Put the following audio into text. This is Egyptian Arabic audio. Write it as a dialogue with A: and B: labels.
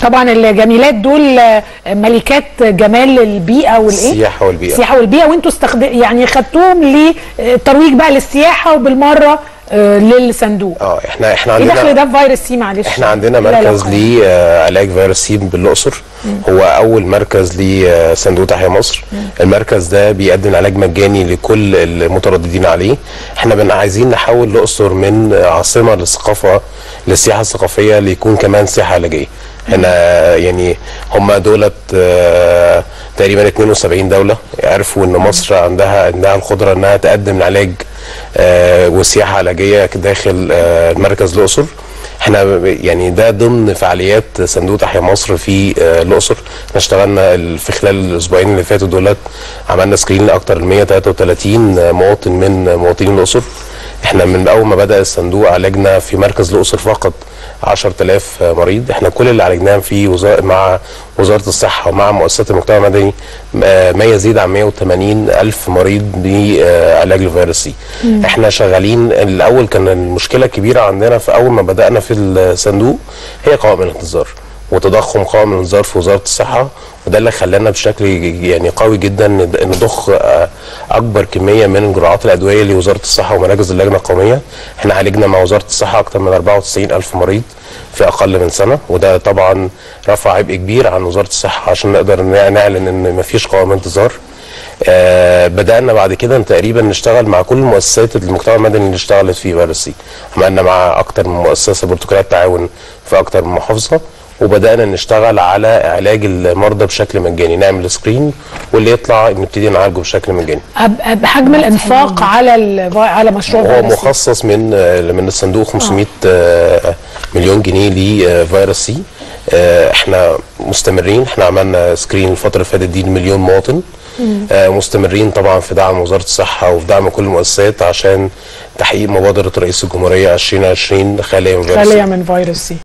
A: طبعا الجميلات دول آه، ملكات جمال البيئه والايه
B: السياحه والبيئه
A: السياحه والبيئه وانتوا استخد... يعني خدتوهم للترويج بقى للسياحه وبالمره آه، للصندوق
B: اه احنا احنا
A: ايه دخل
B: عندنا
A: ده في فيروس سي معلش
B: احنا عندنا
A: لا
B: مركز
A: علاقة.
B: لعلاج فيروس سي بالاقصر هو اول مركز لصندوق تحيا مصر المركز ده بيقدم علاج مجاني لكل المترددين عليه احنا بن عايزين نحول الاقصر من عاصمه للثقافه للسياحه الثقافيه ليكون كمان سياحه علاجيه احنا يعني هم دولت آه، تقريبا 72 دوله عرفوا ان مصر عندها عندها القدره انها تقدم علاج آه، وسياحه علاجيه داخل آه، مركز الاقصر احنا ب- يعني ده ضمن فعاليات صندوق تحيا مصر في آه، الاقصر احنا اشتغلنا ال- في خلال الاسبوعين اللي فاتوا دولت عملنا سكرين لاكثر من 133 مواطن من مواطنين الاقصر احنا من اول ما بدا الصندوق عالجنا في مركز الاقصر فقط 10000 مريض احنا كل اللي عالجناهم في وزارة مع وزاره الصحه ومع مؤسسات المجتمع المدني آه، ما يزيد عن 180 الف مريض بعلاج الفيروس سي احنا شغالين الاول كان المشكله الكبيره عندنا في اول ما بدانا في الصندوق هي قوائم الانتظار وتضخم قوائم الانتظار في وزاره الصحه وده اللي خلانا بشكل يعني قوي جدا ند- نضخ آه، اكبر كميه من جرعات الادويه لوزاره الصحه ومراكز اللجنه القوميه احنا عالجنا مع وزاره الصحه اكثر من 94 الف مريض في اقل من سنه وده طبعا رفع عبء كبير عن وزاره الصحه عشان نقدر نع- نعلن ان مفيش قوائم انتظار آه بدانا بعد كده تقريبا نشتغل مع كل مؤسسات المجتمع المدني اللي اشتغلت في فيروس سي عملنا مع اكتر من مؤسسه برتقالات تعاون في اكتر من محافظه وبدانا نشتغل على علاج المرضى بشكل مجاني نعمل سكرين واللي يطلع نبتدي نعالجه بشكل مجاني
A: أب- بحجم الانفاق على ال... على مشروع
B: هو
A: فيروس سي.
B: مخصص من آه، من الصندوق 500 آه، مليون جنيه لفيروس سي آه، احنا مستمرين احنا عملنا سكرين الفتره اللي فاتت دي لمليون مواطن آه، مستمرين طبعا في دعم وزاره الصحه وفي دعم كل المؤسسات عشان تحقيق مبادره رئيس الجمهوريه 2020 خاليه من فيروس سي.
A: خاليه من فيروس سي